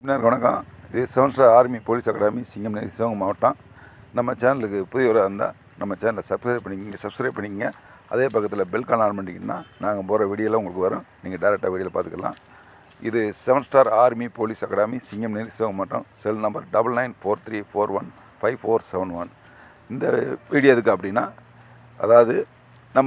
எல்லாருக்கும் வணக்கம் இது seven star army police academy சிங்கம் நேரி சிவகங்கை மாவட்டம் நம்ம சேனலுக்கு புதியவராக இருந்தால் நம்ம சேனலை சப்ஸ்கிரைப் பண்ணிக்கிங்க சப்ஸ்கிரைப் பண்ணிக்கங்க அதே பக்கத்தில் பெல் கான் ஆன் பண்ணிக்கிங்கன்னா நாங்கள் போகிற வீடியோலாம் உங்களுக்கு வரும் நீங்கள் டேரெக்டாக வீடியோவில் பார்த்துக்கலாம் இது seven star army police academy சிங்கம் நேரி சிவகங்கை மாவட்டம் cell number double nine four three four one five four seven one இந்த வீடியோ எதுக்கு அப்படின்னா அதாவது நம்ம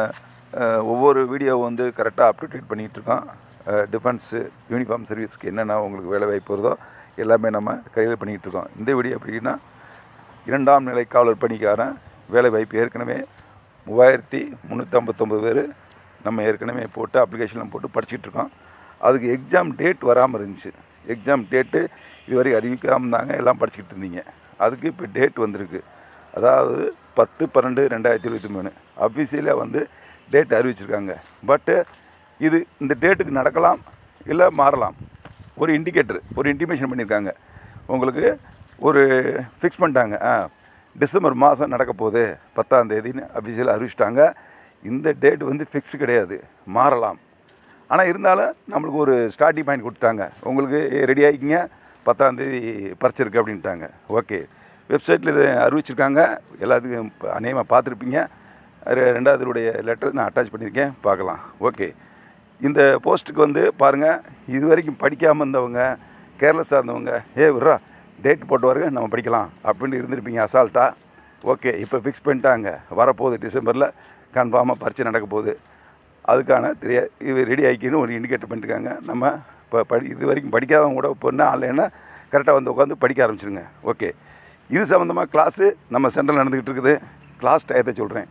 அஹ், ஒவ்வொரு வீடியோ வந்து கரெக்டாக அப் டு டேட் பண்ணிகிட்டு இருக்கோம் டிஃபென்ஸு யூனிஃபார்ம் சர்வீஸ்க்கு என்னென்ன உங்களுக்கு வேலை வாய்ப்பு வருதோ எல்லாமே நம்ம கையில் பண்ணிகிட்டு இருக்கோம் இந்த வீடியோ எப்படின்னா இரண்டாம் நிலை காவலர் பணிக்காரன் வேலை வாய்ப்பு ஏற்கனவே மூவாயிரத்தி முந்நூற்றம்பத்தொம்பது பேர் நம்ம ஏற்கனவே போட்டு அப்ளிகேஷன்லாம் போட்டு படிச்சுட்டு இருக்கோம் அதுக்கு எக்ஸாம் டேட் வராமல் இருந்துச்சு எக்ஸாம் டேட்டு இதுவரை அறிவிக்காமல் இருந்தாங்க எல்லாம் படிச்சுக்கிட்டு இருந்தீங்க அதுக்கு இப்போ டேட் வந்திருக்கு அதாவது பத்து பன்னெண்டு ரெண்டாயிரத்தி இருபத்தி மூணு அஃபிஷியலாக வந்து டேட் அறிவிச்சிருக்காங்க பட்டு இது இந்த டேட்டுக்கு நடக்கலாம் இல்லை மாறலாம் ஒரு இண்டிகேட்டர் ஒரு இன்டிமேஷன் பண்ணியிருக்காங்க உங்களுக்கு ஒரு ஃபிக்ஸ் பண்ணிட்டாங்க ஆ டிசம்பர் மாதம் நடக்க போகுது பத்தாம் தேதின்னு அஃபிஷியலாக அறிவிச்சிட்டாங்க இந்த டேட் வந்து ஃபிக்ஸ் கிடையாது மாறலாம் ஆனால் இருந்தாலும் நம்மளுக்கு ஒரு ஸ்டார்டிங் பாயிண்ட் கொடுத்துட்டாங்க உங்களுக்கு ரெடி ஆகிக்கிங்க பத்தாம் தேதி பரிச்சை இருக்குது அப்படின்ட்டாங்க ஓகே வெப்சைட்டில் இதை அறிவிச்சிருக்காங்க எல்லாத்துக்கும் இப்போ அநேகமாக பார்த்துருப்பீங்க ரெ- ரெண்டாவதுடைய லெட்டர் நான் அட்டாச் பண்ணியிருக்கேன் பார்க்கலாம் ஓகே இந்த போஸ்ட்டுக்கு வந்து பாருங்கள் இது வரைக்கும் படிக்காமல் இருந்தவங்க கேர்லெஸ்ஸாக இருந்தவங்க ஏ விட்றா டேட் போட்டு வருங்க நம்ம படிக்கலாம் அப்படின்னு இருந்திருப்பீங்க அசால்ட்டாக ஓகே இப்போ ஃபிக்ஸ் பண்ணிட்டாங்க வரப்போகுது டிசம்பரில் கன்ஃபார்மாக பரீட்சை நடக்க போகுது அதுக்கான தெரிய இது ரெடி ஆகிக்கின்னு ஒரு இண்டிகேட்டர் பண்ணியிருக்காங்க நம்ம இப்போ படி இது வரைக்கும் படிக்காதவங்க கூட இப்போ என்ன ஆன்லைனில் கரெக்டாக வந்து உட்காந்து படிக்க ஆரம்பிச்சிருங்க ஓகே இது சம்மந்தமாக கிளாஸு நம்ம சென்டரில் நடந்துக்கிட்டு இருக்குது கிளாஸ் டயத்தை சொல்கிறேன்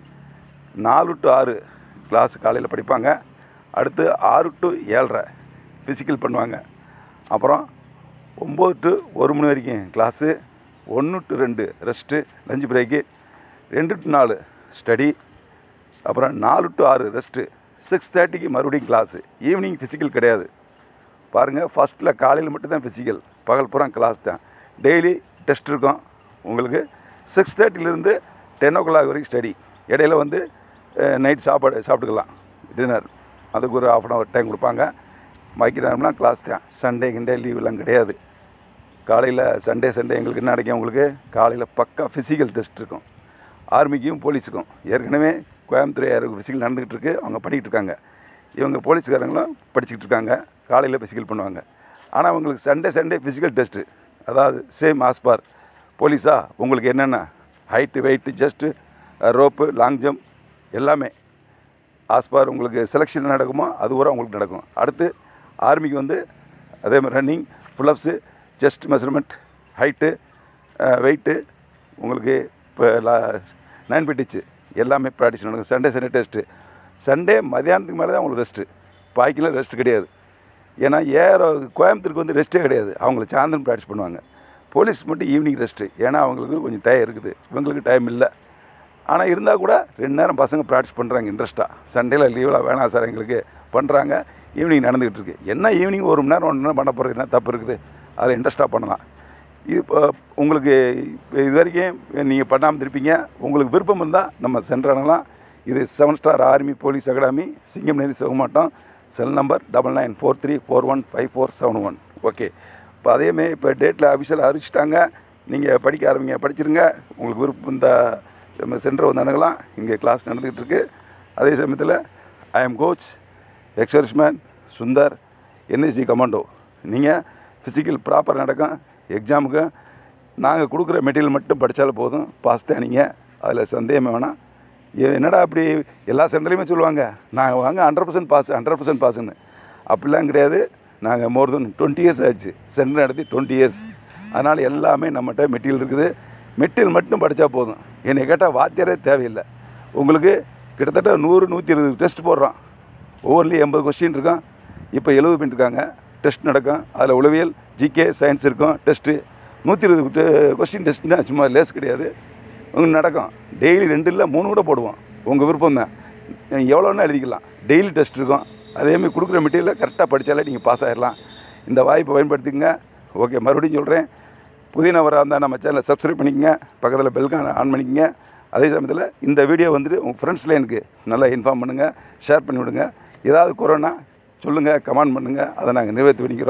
நாலு டு ஆறு கிளாஸ் காலையில் படிப்பாங்க அடுத்து ஆறு டு ஏழரை ஃபிசிக்கல் பண்ணுவாங்க அப்புறம் ஒம்பது டு ஒரு மணி வரைக்கும் கிளாஸு ஒன்று டு ரெண்டு ரெஸ்ட்டு லஞ்ச் பிரேக்கு ரெண்டு டு நாலு ஸ்டடி அப்புறம் நாலு டு ஆறு ரெஸ்ட்டு சிக்ஸ் தேர்ட்டிக்கு மறுபடியும் கிளாஸு ஈவினிங் ஃபிசிக்கல் கிடையாது பாருங்கள் ஃபஸ்ட்டில் காலையில் மட்டும்தான் ஃபிசிக்கல் பகல் பூரா கிளாஸ் தான் டெய்லி டெஸ்ட் இருக்கும் உங்களுக்கு சிக்ஸ் தேர்ட்டிலேருந்து டென் ஓ கிளாக் வரைக்கும் ஸ்டடி இடையில வந்து நைட் சாப்பாடு சாப்பிட்டுக்கலாம் டின்னர் அதுக்கு ஒரு ஆஃப் அன் ஹவர் டைம் கொடுப்பாங்க பாக்கி நேரம்லாம் கிளாஸ் தான் சண்டே கிண்டே லீவெலாம் கிடையாது காலையில் சண்டே சண்டே எங்களுக்கு என்ன கிடைக்கும் உங்களுக்கு காலையில் பக்கா ஃபிசிக்கல் டெஸ்ட் இருக்கும் ஆர்மிக்கும் போலீஸுக்கும் ஏற்கனவே கோயம்புத்தூர் ஏருக்கு ஃபிசிக்கல் நடந்துக்கிட்டு இருக்கு அவங்க பண்ணிக்கிட்டு இருக்காங்க இவங்க போலீஸ்காரங்களும் படிச்சுக்கிட்டு இருக்காங்க காலையில் ஃபிசிக்கல் பண்ணுவாங்க ஆனால் அவங்களுக்கு சண்டே சண்டே ஃபிசிக்கல் டெஸ்ட்டு அதாவது சேம் ஆஸ்பார் போலீஸா உங்களுக்கு என்னென்ன height weight just rope long jump எல்லாமே ஆஸ்பார் உங்களுக்கு செலெக்ஷன் நடக்குமோ அது பூரா உங்களுக்கு நடக்கும் அடுத்து ஆர்மிக்கு வந்து அதே மாதிரி running pullups chest measurement height weight உங்களுக்கு இப்போ நைன் பிடிச்சு எல்லாமே ப்ராக்டிஸ் நடக்கும் சண்டே சண்டே டெஸ்ட்டு சண்டே மதியானத்துக்கு மேலே தான் உங்களுக்கு ரெஸ்ட்டு பாய்க்கெலாம் ரெஸ்ட் கிடையாது ஏன்னா ஏற கோயம்புத்தூருக்கு வந்து ரெஸ்ட்டே கிடையாது அவங்களுக்கு சாயந்தரம் ப்ராக்டிஸ் பண்ணுவாங்க போலீஸ் மட்டும் ஈவினிங் ரெஸ்ட்டு ஏன்னா அவங்களுக்கு கொஞ்சம் டைம் இருக்குது இவங்களுக்கு டைம் இல்லை ஆனால் இருந்தால் கூட ரெண்டு நேரம் பசங்க ப்ராக்டிஸ் பண்ணுறாங்க இன்ட்ரெஸ்ட்டாக சண்டேல லீவில் வேணாம் சார் எங்களுக்கு பண்ணுறாங்க ஈவினிங் நடந்துக்கிட்டு இருக்கு என்ன ஈவினிங் ஒரு மணி நேரம் ஒன்று நேரம் பண்ண போகிறது என்ன தப்பு இருக்குது அதில் இன்ட்ரெஸ்ட்டாக பண்ணலாம் இது இப்போ உங்களுக்கு இப்போ இது வரைக்கும் நீங்கள் பண்ணாமல் இருப்பீங்க உங்களுக்கு விருப்பம் இருந்தால் நம்ம சென்றானலாம் இது seven star army police academy சிங்கம் நேரி சிவமாட்டம் cell number double nine four three four one five four seven one okay இப்போ அதேமாரி இப்போ டேட்டில் அஃபிஷியல் அறிவிச்சிட்டாங்க நீங்கள் படிக்க ஆரம்பிங்க படிச்சிருங்க உங்களுக்கு விருப்பம் இந்த நம்ம சென்டர் வந்து அணுகலாம் இங்கே கிளாஸ் நடந்துக்கிட்டு இருக்கு அதே சமயத்தில் I am coach exserviceman Sundar NSC commando நீங்கள் ஃபிசிக்கல் ப்ராப்பர் நடக்கும் எக்ஸாமுக்கு நாங்கள் கொடுக்குற மெட்டீரியல் மட்டும் படித்தாலும் போதும் பாஸ் தான் நீங்கள் அதில் சந்தேகமே வேணாம் இது என்னடா அப்படி எல்லா சென்டர்லையுமே சொல்லுவாங்க நாங்கள் வாங்க hundred percent pass hundred percent பாஸ்ன்னு அப்படிலாம் கிடையாது நாங்கள் மோர் தென் டுவெண்ட்டி இயர்ஸ் ஆச்சு சென்டர் நடத்தி டுவெண்ட்டி இயர்ஸ் அதனால் எல்லாமே நம்மகிட்ட மெட்டீரியல் இருக்குது மெட்டீரியல் மட்டும் படித்தா போதும் என்னை கேட்டால் வாத்தியாரே தேவையில்லை உங்களுக்கு கிட்டத்தட்ட நூறு நூற்றி இருபது டெஸ்ட் போடுறோம் ஒவ்வொருலேயும் எண்பது கொஸ்டின் இருக்கும் இப்போ எழுபது பண்ணிருக்காங்க டெஸ்ட் நடக்கும் அதில் உளவியல் ஜிகே சயின்ஸ் இருக்கும் டெஸ்ட்டு நூற்றி இருபது கொஸ்டின் டெஸ்ட்னா சும்மா லேஸ் கிடையாது உங்களுக்கு நடக்கும் டெய்லி ரெண்டு இல்லை மூணு கூட போடுவோம் உங்கள் விருப்பம் தான் எவ்வளோன்னா எழுதிக்கலாம் டெய்லி டெஸ்ட் இருக்கும் அதேமாதிரி கொடுக்குற மெட்டீரியலை கரெக்டாக படித்தாலே நீங்கள் பாஸ் ஆகிடலாம் இந்த வாய்ப்பை பயன்படுத்திக்கங்க ஓகே மறுபடியும் சொல்கிறேன் புதிய நபராக இருந்தால் நம்ம சேனலை சப்ஸ்கிரைப் பண்ணிக்கங்க பக்கத்தில் பெல்கான ஆன் பண்ணிக்கங்க அதே சமயத்தில் இந்த வீடியோ வந்துட்டு உங்கள் ஃப்ரெண்ட்ஸில் எனக்கு நல்லா இன்ஃபார்ம் பண்ணுங்கள் ஷேர் பண்ணி விடுங்க ஏதாவது கொரோனா சொல்லுங்கள் கமெண்ட் பண்ணுங்கள் அதை நாங்கள் நிறைவேற்றி பண்ணிக்கிறோம்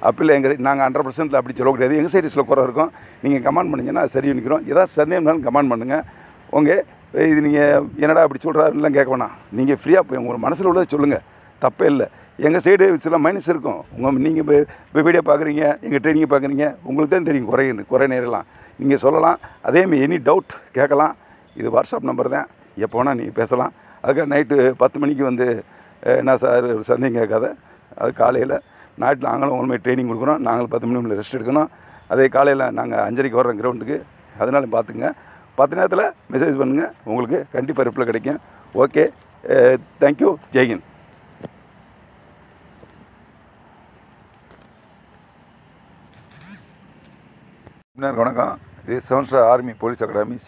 அப்படி எங்கள் நாங்கள் ஹண்ட்ரட் பர்சன்ட் அப்படி சொல்ல முடியாது எங்கள் சைடு சில குறை இருக்கும் நீங்கள் கமெண்ட் பண்ணிங்கன்னா அது சரி நிற்கிறோம் ஏதாவது சந்தேகம்னாலும் கமெண்ட் பண்ணுங்கள் உங்கள் இது நீங்கள் என்னடா அப்படி சொல்கிறாருலாம் கேட்க வேணாம் நீங்கள் ஃப்ரீயாக போய் உங்கள் மனசில் உள்ளதை சொல்லுங்கள் தப்பே இல்லை எங்கள் சைடு சில மைனஸ் இருக்கும் உங்கள் நீங்கள் இப்போ இப்போ வீடியோ பார்க்குறீங்க எங்கள் ட்ரைனிங்கை பார்க்குறீங்க உங்களுக்கு தான் தெரியும் குறை குறை நேரலாம் நீங்கள் சொல்லலாம் அதேமாதிரி எனி டவுட் கேட்கலாம் இது வாட்ஸ்அப் நம்பர் தான் எப்போ வேணால் நீங்கள் பேசலாம் அதுக்காக நைட்டு பத்து மணிக்கு வந்து அஹ், என்ன சார் ஒரு சந்தேகம் கேட்காத அது காலையில் நாட்டில் நாங்களும் உண்மை ட்ரைனிங் கொடுக்குறோம் நாங்களும் பத்து மணி நேரம் ரெஸ்ட் எடுக்கணும் அதே காலையில் நாங்கள் அஞ்சரைக்கு வர்றோம் கிரவுண்டுக்கு அதனால பார்த்துங்க பத்து நேரத்தில் மெசேஜ் பண்ணுங்கள் உங்களுக்கு கண்டிப்பாக ரிப்ளை கிடைக்கும் ஓகே தேங்க்யூ ஜெய்ஹிந்த் வணக்கம் இது seven star army police academy